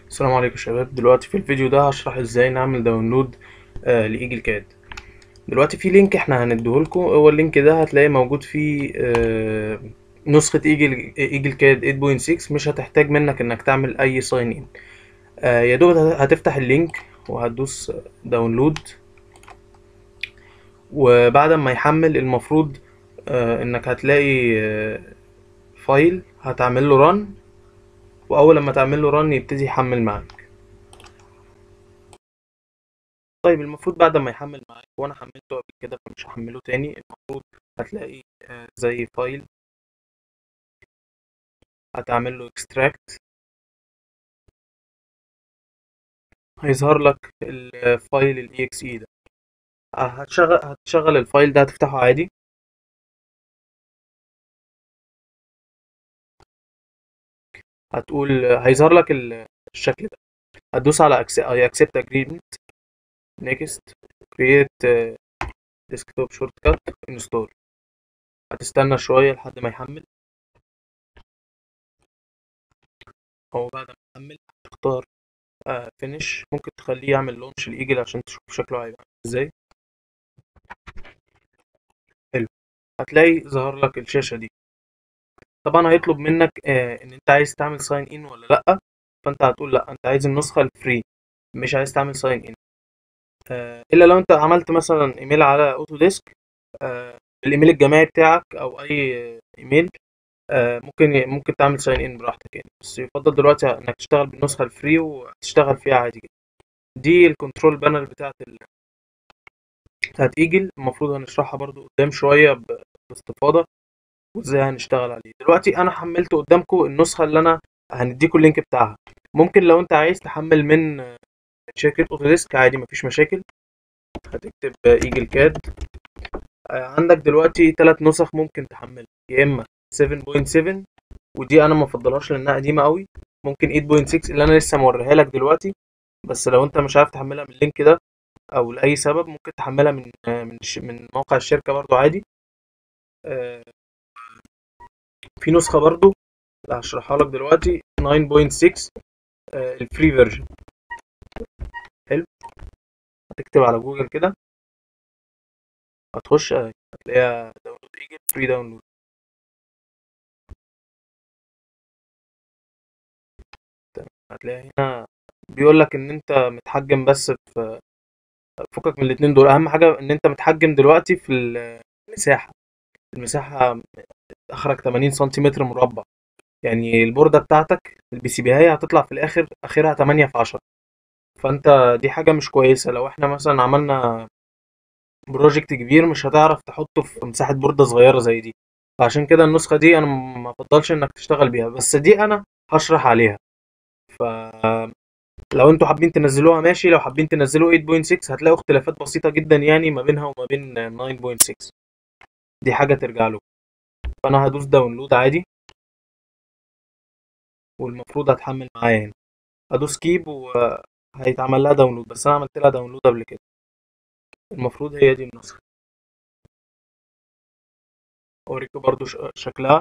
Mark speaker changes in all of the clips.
Speaker 1: السلام عليكم يا شباب دلوقتي في الفيديو ده هشرح ازاي نعمل داونلود آه لإيجل كاد دلوقتي في لينك احنا هنديهولكم هو اللينك ده هتلاقي موجود فيه آه نسخة ايجل ايجل كاد 8.6 مش هتحتاج منك انك تعمل اي ساين ان آه يا دوب هتفتح اللينك وهتدوس داونلود وبعد ما يحمل المفروض آه انك هتلاقي آه فايل هتعمل له رن واول لما تعمل له رن يبتدي يحمل معاك طيب المفروض بعد ما يحمل معاك وانا حملته قبل كده فمش هحمله تاني المفروض هتلاقي زي فايل هتعمل له extract هيظهر لك الفايل ال exe ده هتشغل هتشغل الفايل ده هتفتحه عادي هتقول هيظهر لك الشكل ده هتدوس على accept agreement next create desktop shortcut install هتستنى شوية لحد ما يحمل هو بعد ما يحمل هتختار finish ممكن تخليه يعمل لونش الايجل عشان تشوف شكله هيبقى ازاي حلو هتلاقي ظهر لك الشاشة دي طبعا هيطلب منك آه ان انت عايز تعمل ساين ان ولا لا فانت هتقول لا انت عايز النسخه الفري مش عايز تعمل ساين ان آه الا لو انت عملت مثلا ايميل على اوتو ديسك آه الايميل الجامعي بتاعك او اي ايميل آه ممكن ممكن تعمل ساين ان براحتك يعني بس يفضل دلوقتي انك تشتغل بالنسخه الفري وتشتغل فيها عادي جدا دي الكنترول بانل بتاعت ال... بتاعت ايجل المفروض هنشرحها برضو قدام شويه باستفاضه وازاي هنشتغل عليه دلوقتي انا حملت قدامكم النسخه اللي انا هنديكم اللينك بتاعها ممكن لو انت عايز تحمل من شركه اوتوديسك عادي مفيش مشاكل هتكتب ايجل كاد عندك دلوقتي ثلاث نسخ ممكن تحملها يا اما 7.7 ودي انا ما افضلهاش لانها قديمه قوي ممكن 8.6 اللي انا لسه موريها لك دلوقتي بس لو انت مش عارف تحملها من اللينك ده او لاي سبب ممكن تحملها من من من موقع الشركه برضو عادي في نسخة برضو اللي هشرحها لك دلوقتي 9.6 الفري فيرجن حلو هتكتب على جوجل كده هتخش هتلاقيها داونلود ايجل فري داونلود هتلاقيها هنا بيقول لك ان انت متحجم بس في فكك من الاتنين دول اهم حاجة ان انت متحجم دلوقتي في المساحة المساحة اخرك 80 سنتيمتر مربع يعني البوردة بتاعتك البي سي بي هي هتطلع في الاخر اخرها 8 في 10 فانت دي حاجة مش كويسة لو احنا مثلا عملنا بروجكت كبير مش هتعرف تحطه في مساحة بوردة صغيرة زي دي فعشان كده النسخة دي انا ما افضلش انك تشتغل بيها بس دي انا هشرح عليها ف لو انتوا حابين تنزلوها ماشي لو حابين تنزلوا 8.6 هتلاقوا اختلافات بسيطة جدا يعني ما بينها وما بين 9.6 دي حاجة ترجع له فانا هدوس داونلود عادي والمفروض هتحمل معايا هنا هدوس كيب وهيتعمل لها داونلود بس انا عملت لها داونلود قبل كده المفروض هي دي النسخة اوريكم برضو شكلها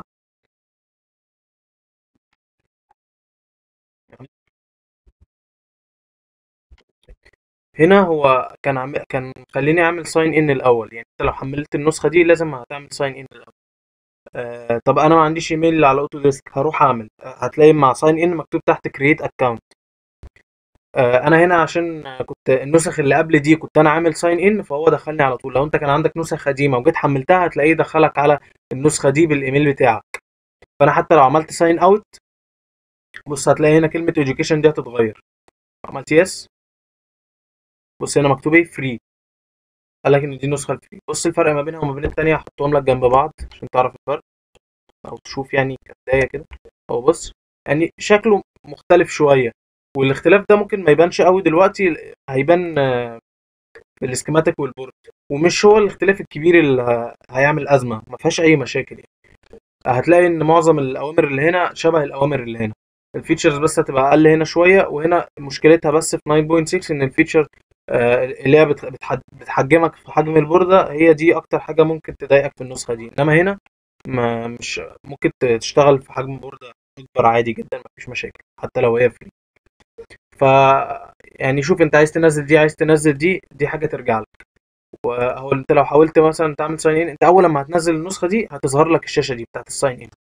Speaker 1: هنا هو كان عم... كان خليني اعمل ساين ان الاول يعني انت لو حملت النسخه دي لازم هتعمل ساين ان الاول آه طب انا ما عنديش ايميل على اوتو ديسك هروح اعمل هتلاقي مع ساين ان مكتوب تحت كرييت اكونت آه انا هنا عشان كنت النسخ اللي قبل دي كنت انا عامل ساين ان فهو دخلني على طول لو انت كان عندك نسخ قديمه وجيت حملتها هتلاقيه دخلك على النسخه دي بالايميل بتاعك فانا حتى لو عملت ساين اوت بص هتلاقي هنا كلمه education دي هتتغير عملت يس بص هنا مكتوب ايه فري قال لك ان دي النسخه الفري بص الفرق ما بينها وما بين التانية هحطهم لك جنب بعض عشان تعرف الفرق او تشوف يعني كبدايه كده او بص يعني شكله مختلف شويه والاختلاف ده ممكن ما يبانش قوي دلوقتي هيبان في السكيماتيك والبورد ومش هو الاختلاف الكبير اللي هيعمل ازمه ما فيهاش اي مشاكل يعني هتلاقي ان معظم الاوامر اللي هنا شبه الاوامر اللي هنا الفيتشرز بس هتبقى اقل هنا شويه وهنا مشكلتها بس في 9.6 ان الفيتشر اللي هي بتحجمك في حجم البوردة هي دي أكتر حاجة ممكن تضايقك في النسخة دي إنما هنا ما مش ممكن تشتغل في حجم بوردة أكبر عادي جدا مفيش مشاكل حتى لو هي فري ف يعني شوف انت عايز تنزل دي عايز تنزل دي دي حاجه ترجع لك وهو انت لو حاولت مثلا تعمل ساين ان انت اول لما هتنزل النسخه دي هتظهر لك الشاشه دي بتاعت الساين ان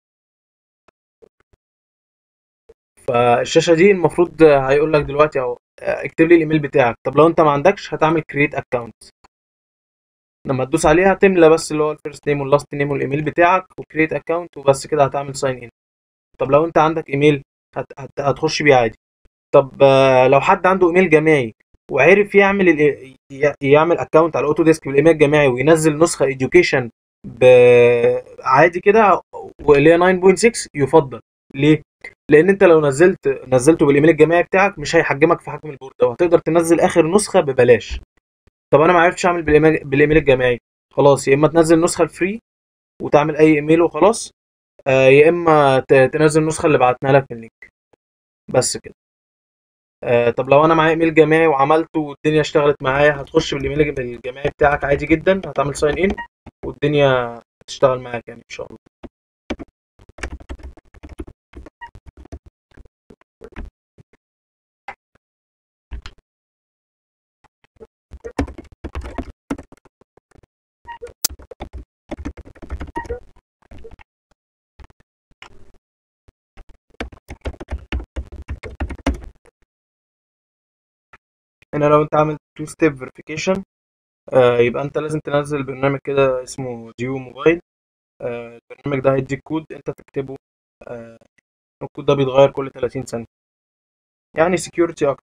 Speaker 1: فالشاشه دي المفروض هيقول لك دلوقتي اهو اكتب لي الايميل بتاعك طب لو انت ما عندكش هتعمل كرييت اكونت لما تدوس عليها تملى بس اللي هو الفيرست نيم واللاست نيم والايميل بتاعك وكرييت اكونت وبس كده هتعمل ساين ان طب لو انت عندك ايميل هت... هت... هتخش بيه عادي طب آه، لو حد عنده ايميل جامعي وعرف يعمل ال... ي- يعمل اكونت على اوتو ديسك بالايميل الجامعي وينزل نسخه education ب... عادي كده واللي هي 9.6 يفضل ليه؟ لان انت لو نزلت نزلته بالايميل الجامعي بتاعك مش هيحجمك في حجم البورده وهتقدر تنزل اخر نسخه ببلاش طب انا ما عرفتش اعمل بالايميل بالايميل الجامعي خلاص يا اما تنزل النسخه الفري وتعمل اي ايميل وخلاص آه، يا اما ت- تنزل النسخه اللي بعتناها لك من اللينك بس كده آه، طب لو انا معايا ايميل جامعي وعملته والدنيا اشتغلت معايا هتخش بالايميل الجامعي بتاعك عادي جدا هتعمل ساين ان والدنيا هتشتغل معاك يعني ان شاء الله هنا لو انت عامل تو ستيب فيريفيكيشن يبقى انت لازم تنزل برنامج كده اسمه ديو موبايل آه، البرنامج ده هيديك كود انت تكتبه آه، الكود ده بيتغير كل 30 ثانية يعني سكيورتي اكتر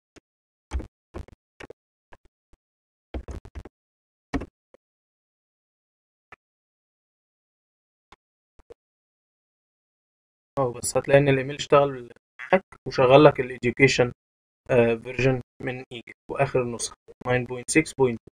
Speaker 1: اه بس هتلاقي ان الايميل اشتغل معاك وشغل لك الاديوكيشن فيرجن من ايجل واخر النسخة 9.6.2